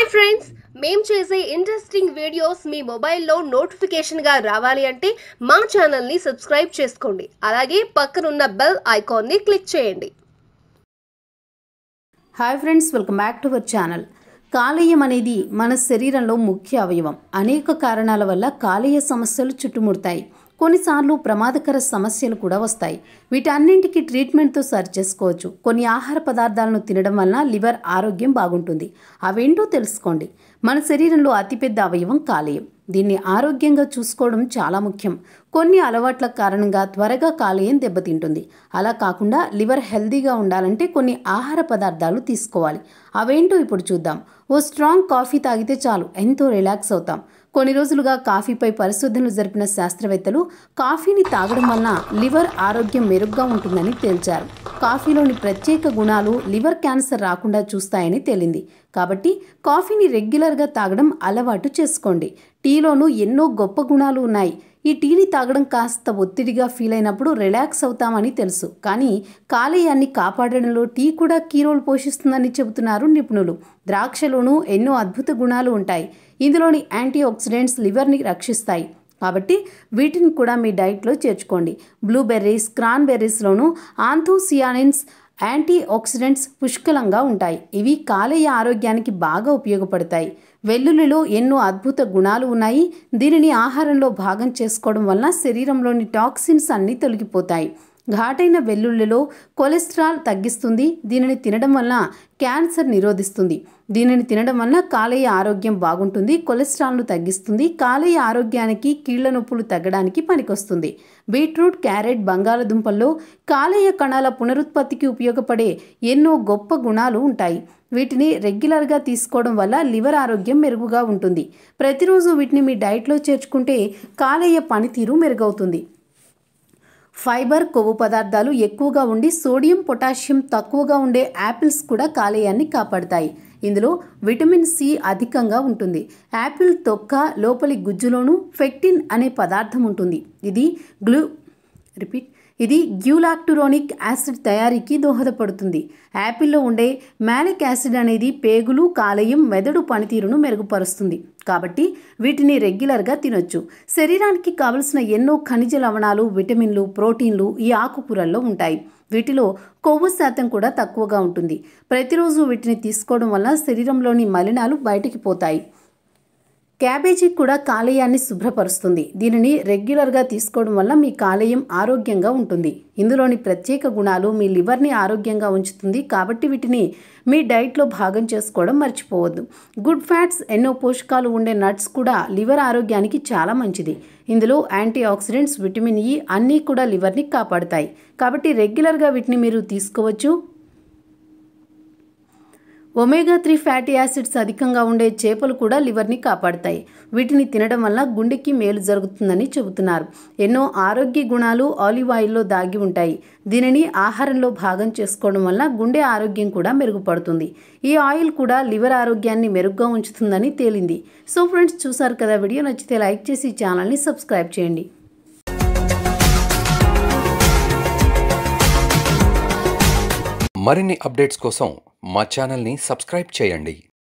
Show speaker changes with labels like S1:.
S1: friends మేము చేసే interesting videos మీ మొబైల్లో నోటిఫికేషన్గా రావాలి అంటే మా ఛానల్ని సబ్స్క్రైబ్ చేసుకోండి అలాగే పక్కనున్న బెల్ ఐకాన్ని క్లిక్ చేయండి
S2: hi friends welcome back to our channel కాలేయం అనేది మన శరీరంలో ముఖ్య అవయవం అనేక కారణాల వల్ల కాలేయ సమస్యలు చుట్టుముడతాయి కొన్నిసార్లు ప్రమాదకర సమస్యలు కూడా వస్తాయి వీటన్నింటికి ట్రీట్మెంట్తో సరి చేసుకోవచ్చు కొన్ని ఆహార పదార్థాలను తినడం వలన లివర్ ఆరోగ్యం బాగుంటుంది అవేంటో తెలుసుకోండి మన శరీరంలో అతిపెద్ద అవయవం కాలేయం దీన్ని ఆరోగ్యంగా చూసుకోవడం చాలా ముఖ్యం కొన్ని అలవాట్ల కారణంగా త్వరగా కాలేయం దెబ్బతింటుంది అలా కాకుండా లివర్ హెల్దీగా ఉండాలంటే కొన్ని ఆహార పదార్థాలు తీసుకోవాలి అవేంటో ఇప్పుడు చూద్దాం ఓ స్ట్రాంగ్ కాఫీ తాగితే చాలు ఎంతో రిలాక్స్ అవుతాం కొన్ని రోజులుగా కాఫీపై పరిశోధనలు జరిపిన శాస్త్రవేత్తలు కాఫీని తాగడం వలన లివర్ ఆరోగ్యం మెరుగ్గా ఉంటుందని తేల్చారు కాఫీలోని ప్రత్యేక గుణాలు లివర్ క్యాన్సర్ రాకుండా చూస్తాయని తేలింది కాబట్టి కాఫీని రెగ్యులర్గా తాగడం అలవాటు చేసుకోండి టీలోనూ ఎన్నో గొప్ప గుణాలు ఉన్నాయి ఈ టీని తాగడం కాస్త ఒత్తిడిగా ఫీల్ అయినప్పుడు రిలాక్స్ అవుతామని తెలుసు కానీ కాలేయాన్ని కాపాడడంలో టీ కూడా కీ రోల్ పోషిస్తుందని చెబుతున్నారు నిపుణులు ద్రాక్షలోనూ ఎన్నో అద్భుత గుణాలు ఉంటాయి ఇందులోని యాంటీ ఆక్సిడెంట్స్ లివర్ని రక్షిస్తాయి కాబట్టి వీటిని కూడా మీ డైట్లో చేర్చుకోండి బ్లూబెర్రీస్ క్రాన్బెర్రీస్లోనూ ఆంథోసియానిన్స్ యాంటీ ఆక్సిడెంట్స్ పుష్కలంగా ఉంటాయి ఇవి కాలేయ ఆరోగ్యానికి బాగా ఉపయోగపడతాయి వెల్లుల్లిలో ఎన్నో అద్భుత గుణాలు ఉన్నాయి దీనిని ఆహారంలో భాగం చేసుకోవడం వలన శరీరంలోని టాక్సిన్స్ అన్నీ తొలగిపోతాయి ఘాటైన వెల్లుల్లిలో కొలెస్ట్రాల్ తగ్గిస్తుంది దీనిని తినడం వలన క్యాన్సర్ నిరోధిస్తుంది దీనిని తినడం వలన కాలేయ ఆరోగ్యం బాగుంటుంది కొలెస్ట్రాల్ను తగ్గిస్తుంది కాలేయ ఆరోగ్యానికి కీళ్ల నొప్పులు తగ్గడానికి పనికొస్తుంది బీట్రూట్ క్యారెట్ బంగాళదుంపల్లో కాలేయ కణాల పునరుత్పత్తికి ఉపయోగపడే ఎన్నో గొప్ప గుణాలు ఉంటాయి వీటిని రెగ్యులర్గా తీసుకోవడం వల్ల లివర్ ఆరోగ్యం మెరుగుగా ఉంటుంది ప్రతిరోజు వీటిని మీ డైట్లో చేర్చుకుంటే కాలేయ పనితీరు మెరుగవుతుంది ఫైబర్ కొవ్వు పదార్థాలు ఎక్కువగా ఉండి సోడియం పొటాషియం తక్కువగా ఉండే యాపిల్స్ కూడా కాలేయాన్ని కాపాడతాయి ఇందులో విటమిన్ సి అధికంగా ఉంటుంది యాపిల్ తొక్క లోపలి గుజ్జులోనూ ఫెక్టిన్ అనే పదార్థం ఉంటుంది ఇది గ్లూ రిపీట్ ఇది గ్యూలాక్టురోనిక్ యాసిడ్ తయారీకి దోహదపడుతుంది యాపిల్లో ఉండే మ్యాలిక్ యాసిడ్ అనేది పేగులు కాలేయం మెదడు పనితీరును మెరుగుపరుస్తుంది కాబట్టి వీటిని రెగ్యులర్గా తినొచ్చు శరీరానికి కావలసిన ఎన్నో ఖనిజ లవణాలు విటమిన్లు ప్రోటీన్లు ఈ ఆకుకూరల్లో ఉంటాయి వీటిలో కొవ్వు శాతం కూడా తక్కువగా ఉంటుంది ప్రతిరోజు వీటిని తీసుకోవడం వల్ల శరీరంలోని మలినాలు బయటికి పోతాయి క్యాబేజీ కూడా కాలేయాన్ని శుభ్రపరుస్తుంది దీనిని రెగ్యులర్గా తీసుకోవడం వల్ల మీ కాలేయం ఆరోగ్యంగా ఉంటుంది ఇందులోని ప్రత్యేక గుణాలు మీ లివర్ని ఆరోగ్యంగా ఉంచుతుంది కాబట్టి వీటిని మీ డైట్లో భాగం చేసుకోవడం మర్చిపోవద్దు గుడ్ ఫ్యాట్స్ ఎన్నో పోషకాలు ఉండే నట్స్ కూడా లివర్ ఆరోగ్యానికి చాలా మంచిది ఇందులో యాంటీ ఆక్సిడెంట్స్ విటమిన్ ఇ అన్నీ కూడా లివర్ని కాపాడుతాయి కాబట్టి రెగ్యులర్గా వీటిని మీరు తీసుకోవచ్చు ఒమేగా త్రీ ఫ్యాటీ యాసిడ్స్ అధికంగా ఉండే చేపలు కూడా లివర్ని కాపాడతాయి వీటిని తినడం వల్ల గుండెకి మేలు జరుగుతుందని చెబుతున్నారు ఎన్నో ఆరోగ్య గుణాలు ఆలివ్ ఆయిల్లో దాగి ఉంటాయి దీనిని ఆహారంలో భాగం చేసుకోవడం వల్ల గుండె ఆరోగ్యం కూడా మెరుగుపడుతుంది ఈ ఆయిల్ కూడా లివర్ ఆరోగ్యాన్ని మెరుగ్గా ఉంచుతుందని తేలింది సో ఫ్రెండ్స్ చూసారు కదా వీడియో నచ్చితే లైక్ చేసి ఛానల్ని సబ్స్క్రైబ్ చేయండి
S3: మరిన్ని అప్డేట్స్ కోసం మా ఛానల్ని సబ్స్క్రైబ్ చేయండి